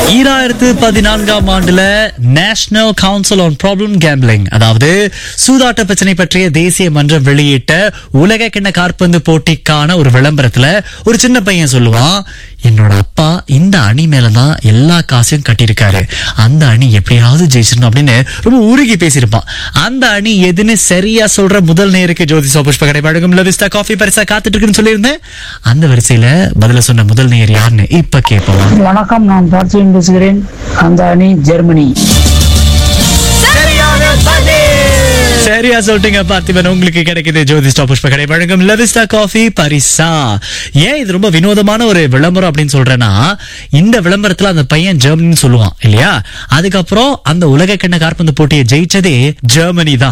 ஈராயிரத்து பதினான்காம் ஆண்டுல national council on problem gambling அதாவது சூதாட்ட பிரச்சனை பற்றிய தேசிய மன்றம் வெளியிட்ட உலக கிண்ண காற்பந்து போட்டிக்கான ஒரு விளம்பரத்துல ஒரு சின்ன பையன் சொல்லுவான் என்னோட அப்பா இந்த அணி மேலதான் எல்லா காசையும் கட்டியிருக்காரு அந்த அணி எப்படியாவது ஜெயிச்சிடணும் அப்படின்னு ரொம்ப உருகி பேசியிருப்பான் அந்த அணி எதுன்னு சரியா சொல்ற முதல் நேருக்கு ஜோதி சோபுஷ்ப கடை வழங்கும் லவிஸ்டா காஃபி பரிசா காத்துட்டு இருக்குன்னு சொல்லியிருந்தேன் அந்த வரிசையில பதில சொன்ன முதல் நேர் யாருன்னு இப்ப கேட்போம் வணக்கம் நான் பார்த்திபன் பேசுகிறேன் அந்த அணி ஜெர்மனி சரியா சொல்லிட்டீங்க பார்த்திபன் உங்களுக்கு கிடைக்குது ஜோதிஷ்டா புஷ்ப கடை வழங்கும் லவிஸ்டா காஃபி பரிசா ஏன் இது ரொம்ப வினோதமான ஒரு விளம்பரம் அப்படின்னு சொல்றேன்னா இந்த விளம்பரத்துல அந்த பையன் ஜெர்மனின்னு சொல்லுவான் இல்லையா அதுக்கப்புறம் அந்த உலக கிண்ண காற்பந்து போட்டியை ஜெயிச்சதே ஜெர்மனி தான்